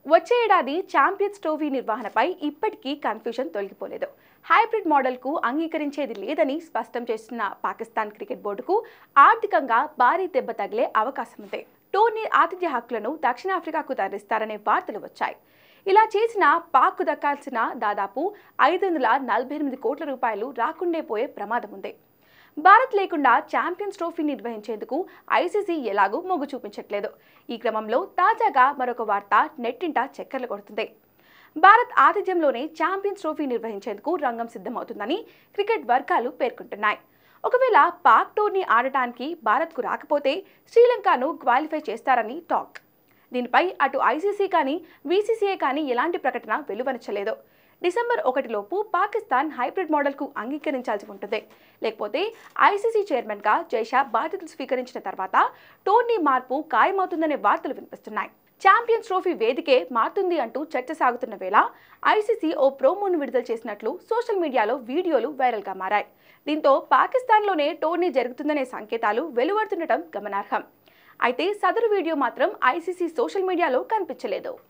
వచ్చే ఏడాది champions trophy నిర్వహణపై ఇప్పటికీ కన్ఫ్యూజన్ తొలగిపోలేదు హైబ్రిడ్ మోడల్కు అంగీకరించేది లేదని స్పష్టం చేస్తున్న పాకిస్తాన్ క్రికెట్ బోర్డుకు ఆర్థికంగా భారీ దెబ్బ తగిలే అవకాశం ఉంది టోర్నీ ఆతిథ్య హక్కులను దక్షిణాఫ్రికాకు తరలిస్తారనే వార్తలు వచ్చాయి ఇలా చేసిన పాక్కు దక్కాల్సిన దాదాపు ఐదు వందల నలభై ఎనిమిది కోట్ల రూపాయలు రాకుండే పోయే ప్రమాదం ఉంది భారత్ లేకుండా ఛాంపియన్స్ ట్రోఫీ నిర్వహించేందుకు ఐసీసీ ఎలాగూ మొగ్గు చూపించట్లేదు ఈ క్రమంలో తాజాగా మరొక వార్త నెట్టింట చక్కర్లు కొడుతుంది భారత్ ఆతిథ్యంలోనే ఛాంపియన్స్ ట్రోఫీ నిర్వహించేందుకు రంగం సిద్ధమవుతుందని క్రికెట్ వర్గాలు పేర్కొంటున్నాయి ఒకవేళ పాక్ టోర్నీ ఆడటానికి భారత్కు రాకపోతే శ్రీలంకను క్వాలిఫై చేస్తారని టాక్ దీనిపై అటు ఐసీసీ కానీ బీసీసీఐ కానీ ఎలాంటి ప్రకటన వెలువరించలేదు డిసెంబర్ ఒకటిలోపు పాకిస్తాన్ హైబ్రిడ్ మోడల్కు అంగీకరించాల్సి ఉంటుంది లేకపోతే ఐసీసీ చైర్మన్గా జైషా బాధ్యతలు స్వీకరించిన తర్వాత టోర్నీ మార్పు ఖాయమవుతుందనే వార్తలు వినిపిస్తున్నాయి ఛాంపియన్స్ ట్రోఫీ వేదికే మారుతుంది అంటూ చర్చ సాగుతున్న వేళ ఐసీసీ ఓ ప్రోమోను విడుదల చేసినట్లు సోషల్ మీడియాలో వీడియోలు వైరల్గా మారాయి దీంతో పాకిస్తాన్లోనే టోర్నీ జరుగుతుందనే సంకేతాలు వెలువడుతుండటం గమనార్హం అయితే సదరు వీడియో మాత్రం ఐసీసీ సోషల్ మీడియాలో కనిపించలేదు